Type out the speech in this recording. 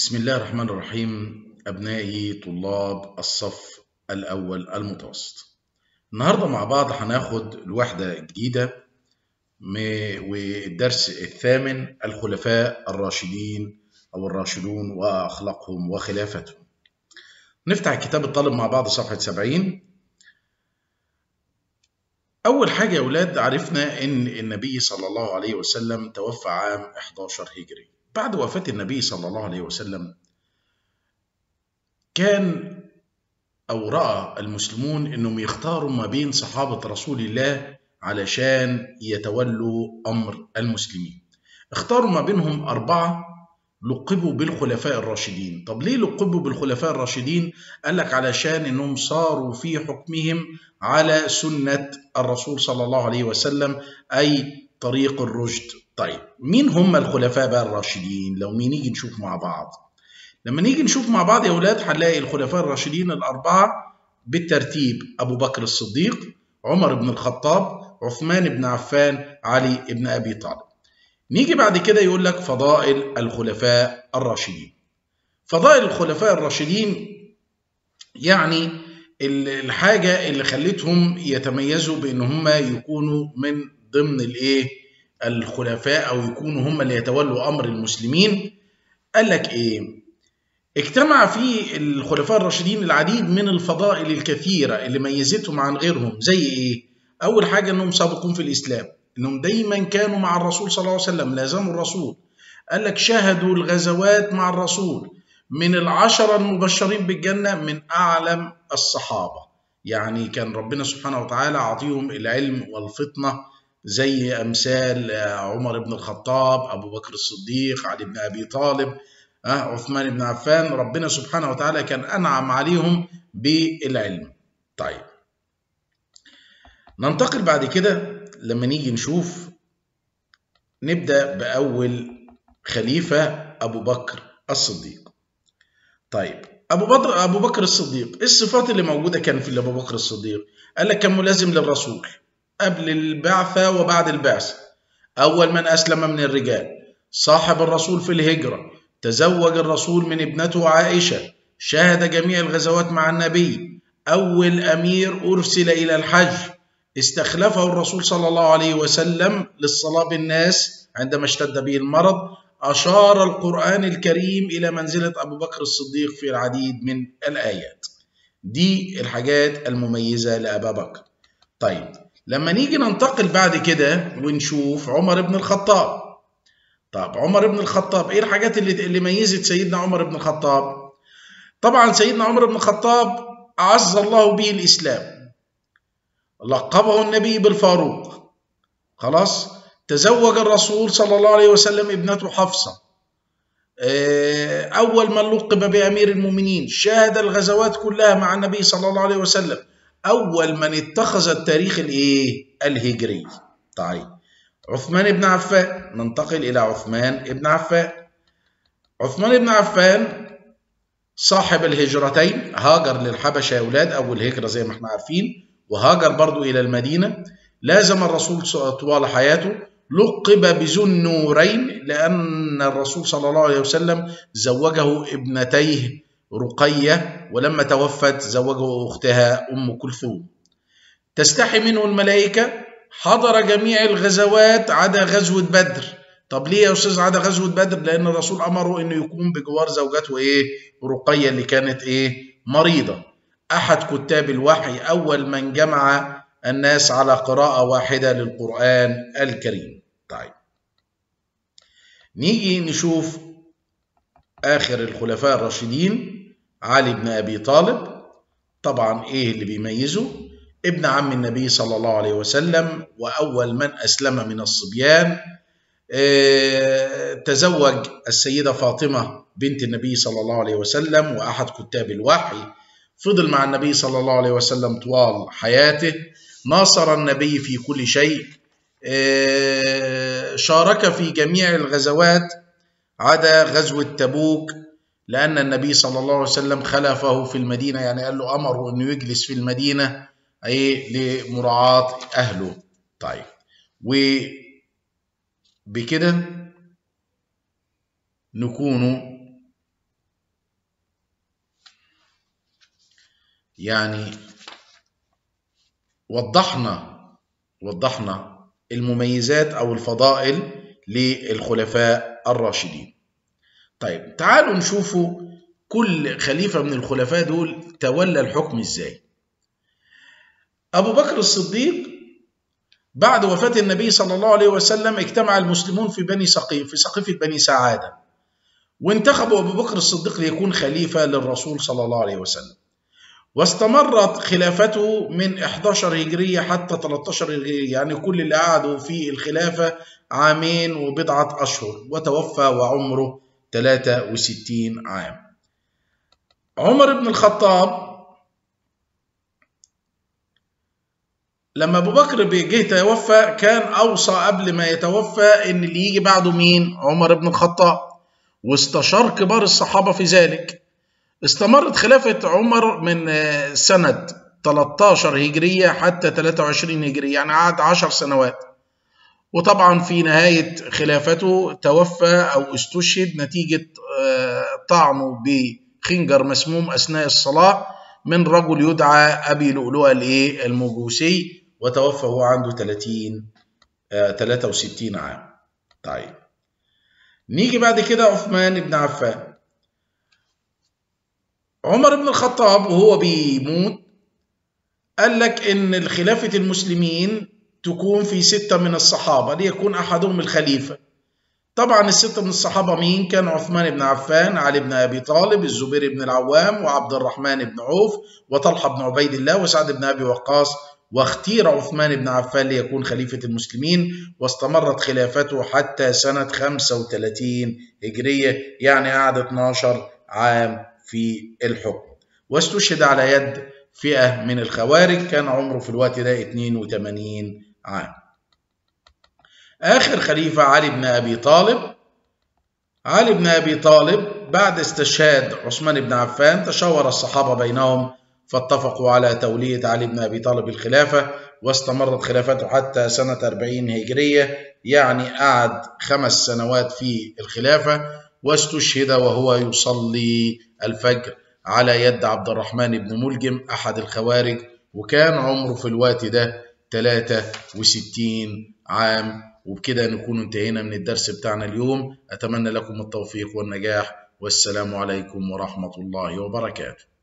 بسم الله الرحمن الرحيم أبنائي طلاب الصف الأول المتوسط النهاردة مع بعض هناخد الوحدة الجديدة والدرس الثامن الخلفاء الراشدين أو الراشدون وأخلاقهم وخلافتهم نفتح كتاب الطالب مع بعض صفحة 70 أول حاجة يا أولاد عرفنا إن النبي صلى الله عليه وسلم توفى عام 11 هجري بعد وفاة النبي صلى الله عليه وسلم كان أو رأى المسلمون أنهم يختاروا ما بين صحابة رسول الله علشان يتولوا أمر المسلمين اختاروا ما بينهم أربعة لقبوا بالخلفاء الراشدين طب ليه لقبوا بالخلفاء الراشدين قال لك علشان انهم صاروا في حكمهم على سنة الرسول صلى الله عليه وسلم أي طريق الرشد طيب مين هم الخلفاء بقى الراشدين لو مين نيجي نشوف مع بعض لما نيجي نشوف مع بعض يا أولاد هنلاقي الخلفاء الراشدين الأربعة بالترتيب أبو بكر الصديق عمر بن الخطاب عثمان بن عفان علي بن أبي طالب نيجي بعد كده يقول لك فضائل الخلفاء الراشدين فضائل الخلفاء الراشدين يعني الحاجة اللي خلتهم يتميزوا بأن هم يكونوا من ضمن الايه الخلفاء او يكونوا هم اللي يتولوا امر المسلمين قال لك ايه اجتمع في الخلفاء الراشدين العديد من الفضائل الكثيره اللي ميزتهم عن غيرهم زي ايه اول حاجه انهم سابقون في الاسلام انهم دايما كانوا مع الرسول صلى الله عليه وسلم لازموا الرسول قال لك شهدوا الغزوات مع الرسول من العشره المبشرين بالجنه من اعلم الصحابه يعني كان ربنا سبحانه وتعالى عطيهم العلم والفطنه زي امثال عمر بن الخطاب ابو بكر الصديق علي بن ابي طالب عثمان بن عفان ربنا سبحانه وتعالى كان انعم عليهم بالعلم طيب ننتقل بعد كده لما نيجي نشوف نبدا باول خليفه ابو بكر الصديق طيب ابو بكر ابو بكر الصديق ايه الصفات اللي موجوده كان في ابو بكر الصديق قال لك كان ملازم للرسول قبل البعثة وبعد البعثة أول من أسلم من الرجال صاحب الرسول في الهجرة تزوج الرسول من ابنته عائشة شاهد جميع الغزوات مع النبي أول أمير أرسل إلى الحج استخلفه الرسول صلى الله عليه وسلم للصلاة بالناس عندما اشتد به المرض أشار القرآن الكريم إلى منزلة أبو بكر الصديق في العديد من الآيات دي الحاجات المميزة لأبا بكر طيب لما نيجي ننتقل بعد كده ونشوف عمر بن الخطاب طب عمر بن الخطاب ايه الحاجات اللي اللي ميزت سيدنا عمر بن الخطاب طبعا سيدنا عمر بن الخطاب اعز الله به الاسلام لقبه النبي بالفاروق خلاص تزوج الرسول صلى الله عليه وسلم ابنته حفصه اول من لقب بامير المؤمنين شاهد الغزوات كلها مع النبي صلى الله عليه وسلم أول من اتخذ التاريخ الإيه؟ الهجري. طيب عثمان بن عفان ننتقل إلى عثمان بن عفان. عثمان بن عفان صاحب الهجرتين هاجر للحبشة يا أولاد أول هجرة زي ما احنا عارفين وهاجر برضو إلى المدينة لازم الرسول طوال حياته لقب بذو النورين لأن الرسول صلى الله عليه وسلم زوجه ابنتيه رقية ولما توفت زوجه أختها أم كلثوم تستحي منه الملائكة حضر جميع الغزوات عدا غزوة بدر طب ليه يا أستاذ عدا غزوة بدر لأن الرسول أمره أنه يكون بجوار زوجته إيه رقية اللي كانت إيه مريضة أحد كتاب الوحي أول من جمع الناس على قراءة واحدة للقرآن الكريم طيب نيجي نشوف آخر الخلفاء الراشدين علي بن أبي طالب طبعا إيه اللي بيميزه ابن عم النبي صلى الله عليه وسلم وأول من أسلم من الصبيان اه تزوج السيدة فاطمة بنت النبي صلى الله عليه وسلم وأحد كتاب الوحي فضل مع النبي صلى الله عليه وسلم طوال حياته ناصر النبي في كل شيء اه شارك في جميع الغزوات عدا غزوة تبوك لأن النبي صلى الله عليه وسلم خلفه في المدينة يعني قال له أمره أنه يجلس في المدينة أي لمراعاة أهله طيب وبكده نكون يعني وضحنا وضحنا المميزات أو الفضائل للخلفاء الراشدين طيب تعالوا نشوفوا كل خليفة من الخلفاء دول تولى الحكم ازاي أبو بكر الصديق بعد وفاة النبي صلى الله عليه وسلم اجتمع المسلمون في بني سقيف في سقيفة بني سعادة وانتخبوا أبو بكر الصديق ليكون خليفة للرسول صلى الله عليه وسلم واستمرت خلافته من 11 هجرية حتى 13 هجرية يعني كل اللي قعدوا في الخلافة عامين وبضعة أشهر وتوفى وعمره 63 عام عمر بن الخطاب لما ابو بكر جه توفى كان اوصى قبل ما يتوفى ان اللي يجي بعده مين عمر بن الخطاب واستشار كبار الصحابه في ذلك استمرت خلافه عمر من سنه 13 هجريه حتى 23 هجريه يعني قعد 10 سنوات وطبعا في نهايه خلافته توفى او استشهد نتيجه طعنه بخنجر مسموم اثناء الصلاه من رجل يدعى ابي لؤلؤه الايه المجوسي وتوفى وهو عنده 30 آه 63 عام. طيب نيجي بعد كده عثمان بن عفان. عمر بن الخطاب وهو بيموت قال لك ان الخلافه المسلمين تكون في سته من الصحابه ليكون احدهم الخليفه. طبعا الستة من الصحابة مين؟ كان عثمان بن عفان، علي بن أبي طالب، الزبير بن العوام، وعبد الرحمن بن عوف، وطلحة بن عبيد الله، وسعد بن أبي وقاص، واختير عثمان بن عفان ليكون خليفة المسلمين، واستمرت خلافته حتى سنة 35 هجرية، يعني قعد 12 عام في الحكم. واستشهد على يد فئة من الخوارج، كان عمره في الوقت ده 82 عام. آخر خليفة علي بن أبي طالب علي بن أبي طالب بعد استشهاد عثمان بن عفان تشاور الصحابة بينهم فاتفقوا على تولية علي بن أبي طالب الخلافة واستمرت خلافته حتى سنة 40 هجرية يعني قعد خمس سنوات في الخلافة واستشهد وهو يصلي الفجر على يد عبد الرحمن بن ملجم أحد الخوارج وكان عمره في الوقت ده 63 عام وبكده نكون انتهينا من الدرس بتاعنا اليوم أتمنى لكم التوفيق والنجاح والسلام عليكم ورحمة الله وبركاته